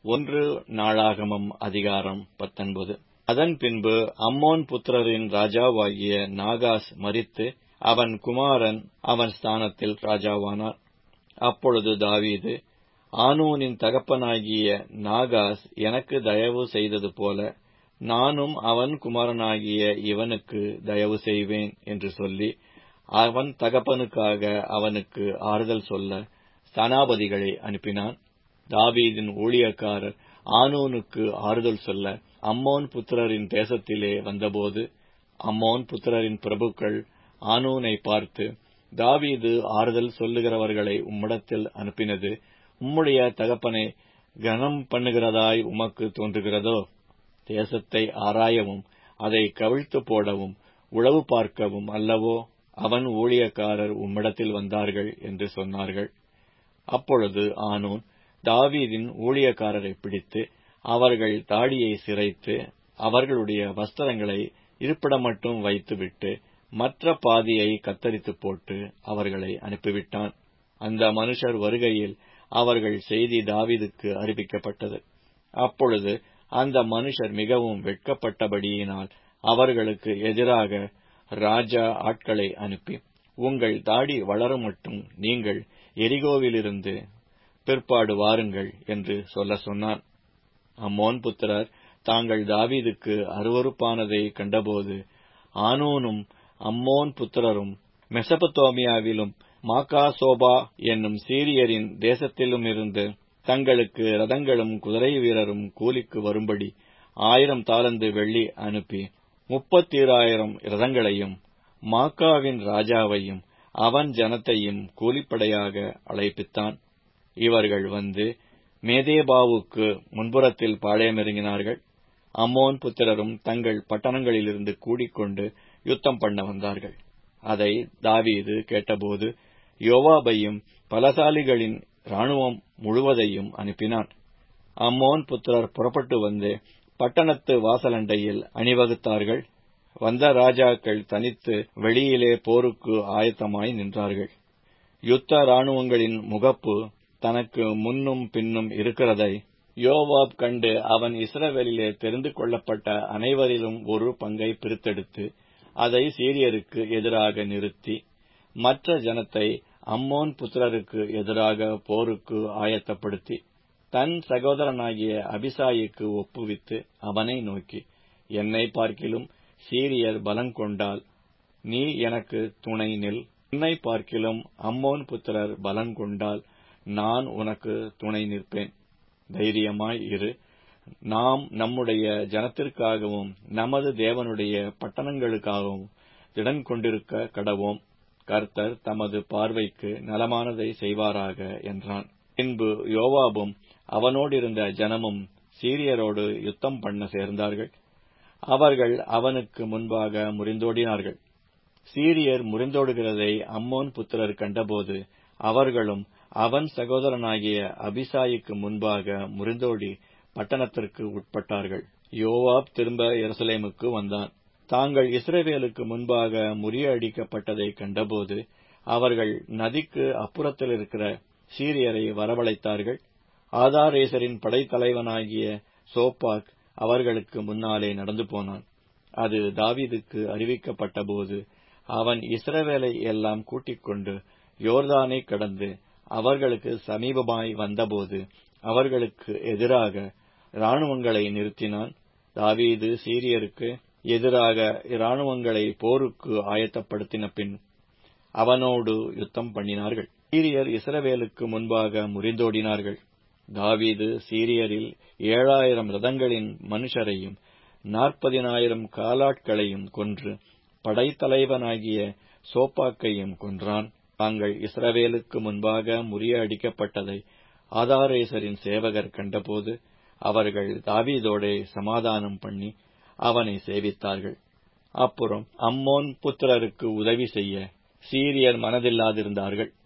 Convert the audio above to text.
ஒன்று நாளாகமம் அதிகாரம் பத்தொன்பது அதன் பின்பு அம்மோன் புத்திரரின் ராஜாவாகிய நாகாஸ் மரித்து அவன் குமாரன் அவன் ஸ்தானத்தில் ராஜாவானார் அப்பொழுது தாவீது ஆனூனின் தகப்பனாகிய நாகாஸ் எனக்கு தயவு செய்தது போல நானும் அவன் குமாரனாகிய இவனுக்கு தயவு செய்வேன் என்று சொல்லி அவன் தகப்பனுக்காக அவனுக்கு ஆறுதல் சொல்ல ஸ்தானாபதிகளை அனுப்பினான் தாவீதின் ஊழியக்காரர் ஆனூனுக்கு ஆறுதல் சொல்ல அம்மோன் புத்திரரின் தேசத்திலே வந்தபோது அம்மோன் புத்திரரின் பிரபுக்கள் ஆனூனை பார்த்து தாவீது ஆறுதல் சொல்லுகிறவர்களை உம்மிடத்தில் அனுப்பினது உம்முடைய தகப்பனை கனம் பண்ணுகிறதாய் உமக்கு தோன்றுகிறதோ தேசத்தை ஆராயவும் அதை கவிழ்த்து போடவும் உளவு பார்க்கவும் அல்லவோ அவன் ஊழியக்காரர் உம்மிடத்தில் வந்தார்கள் என்று சொன்னார்கள் அப்பொழுது ஆனூன் தாவீதின் ஊழியக்காரரை பிடித்து அவர்கள் தாடியை சிரைத்து அவர்களுடைய வஸ்திரங்களை இருப்பிடமட்டும் வைத்துவிட்டு மற்ற பாதியை கத்தரித்து போட்டு அவர்களை அனுப்பிவிட்டான் அந்த மனுஷர் வருகையில் அவர்கள் செய்தி தாவீதுக்கு அறிவிக்கப்பட்டது அப்பொழுது அந்த மனுஷர் மிகவும் வெட்கப்பட்டபடியினால் அவர்களுக்கு எதிராக ராஜா ஆட்களை அனுப்பி உங்கள் தாடி வளரும் மட்டும் நீங்கள் எரிகோவிலிருந்து பிற்பாடு வாருங்கள் என்று சொல்ல சொன்னான் அம்மோன் புத்திரர் தாங்கள் தாவீதுக்கு அருவறுப்பானதை கண்டபோது ஆனூனும் அம்மோன் புத்திரரும் மெசபத்தோமியாவிலும் மாக்காசோபா என்னும் சீரியரின் தேசத்திலுமிருந்து தங்களுக்கு ரதங்களும் குதிரை வீரரும் கூலிக்கு வரும்படி ஆயிரம் தாளந்து வெள்ளி அனுப்பி முப்பத்தீராயிரம் ரதங்களையும் மாக்காவின் ராஜாவையும் அவன் ஜனத்தையும் கூலிப்படையாக அழைப்பித்தான் இவர்கள் வந்து மேதேபாவுக்கு முன்புறத்தில் பாளையமிறங்கினார்கள் அம்மோன் புத்திரரும் தங்கள் பட்டணங்களிலிருந்து கூடிக்கொண்டு யுத்தம் பண்ண வந்தார்கள் அதை தாவீது கேட்டபோது யோவாபையும் பலசாலிகளின் இராணுவம் முழுவதையும் அனுப்பினான் அம்மோன் புத்திரர் புறப்பட்டு வந்து பட்டணத்து வாசலண்டையில் அணிவகுத்தார்கள் வந்த ராஜாக்கள் தனித்து வெளியிலே போருக்கு ஆயத்தமாய் நின்றார்கள் யுத்த இராணுவங்களின் முகப்பு தனக்கு முன்னும் பின்னும் இருக்கிறதை யோவாப் கண்டு அவன் இஸ்ரவேலிலே தெரிந்து கொள்ளப்பட்ட அனைவரிலும் ஒரு பங்கை பிரித்தெடுத்து அதை சீரியருக்கு எதிராக நிறுத்தி மற்ற ஜனத்தை அம்மோன் புத்திரருக்கு எதிராக போருக்கு ஆயத்தப்படுத்தி தன் சகோதரனாகிய அபிசாயிக்கு ஒப்புவித்து அவனை நோக்கி என்னை பார்க்கிலும் சீரியர் பலங்கொண்டால் நீ எனக்கு துணை நில் என்னை பார்க்கிலும் அம்மோன் புத்திரர் பலங்கொண்டால் நான் உனக்கு துணை நிற்பேன் தைரியமாய் இரு நாம் நம்முடைய ஜனத்திற்காகவும் நமது தேவனுடைய பட்டணங்களுக்காகவும் திடன் கொண்டிருக்க கடவோம் கர்த்தர் தமது பார்வைக்கு நலமானதை செய்வாராக என்றான் பின்பு யோவாபும் அவனோடிருந்த ஜனமும் சீரியரோடு யுத்தம் பண்ண சேர்ந்தார்கள் அவர்கள் அவனுக்கு முன்பாக முறிந்தோடினார்கள் சீரியர் முறிந்தோடுகிறதை அம்மோன் புத்திரர் கண்டபோது அவர்களும் அவன் சகோதரனாகிய அபிசாயிக்கு முன்பாக முறிந்தோடி பட்டணத்திற்கு உட்பட்டார்கள் யோவாப் திரும்ப எருசலேமுக்கு வந்தான் தாங்கள் இஸ்ரேவேலுக்கு முன்பாக முறியடிக்கப்பட்டதை கண்டபோது அவர்கள் நதிக்கு அப்புறத்தில் இருக்கிற சீரியரை வரவழைத்தார்கள் ஆதாரேசரின் படைத்தலைவனாகிய சோப்பாக் அவர்களுக்கு முன்னாலே நடந்து போனான் அது தாவீதுக்கு அறிவிக்கப்பட்டபோது அவன் இஸ்ரவேலை எல்லாம் கூட்டிக் கொண்டு யோர்தானை கடந்து அவர்களுக்கு சமீபமாய் வந்தபோது அவர்களுக்கு எதிராக இராணுவங்களை நிறுத்தினான் தாவீது சீரியருக்கு எதிராக இராணுவங்களை போருக்கு ஆயத்தப்படுத்தின பின் அவனோடு யுத்தம் பண்ணினார்கள் சீரியர் இஸ்ரவேலுக்கு முன்பாக முறிந்தோடினார்கள் தாவீது சீரியரில் ஏழாயிரம் ரதங்களின் மனுஷரையும் நாற்பதினாயிரம் காலாட்களையும் கொன்று படைத்தலைவனாகிய சோப்பாக்கையும் கொன்றான் தாங்கள் இஸ்ரவேலுக்கு முன்பாக முறியடிக்கப்பட்டதை ஆதாரேசரின் சேவகர் கண்டபோது அவர்கள் தாவீதோடே சமாதானம் பண்ணி அவனை சேவித்தார்கள் அப்புறம் அம்மோன் புத்திரருக்கு உதவி செய்ய சீரியர் மனதில்லாதிருந்தார்கள்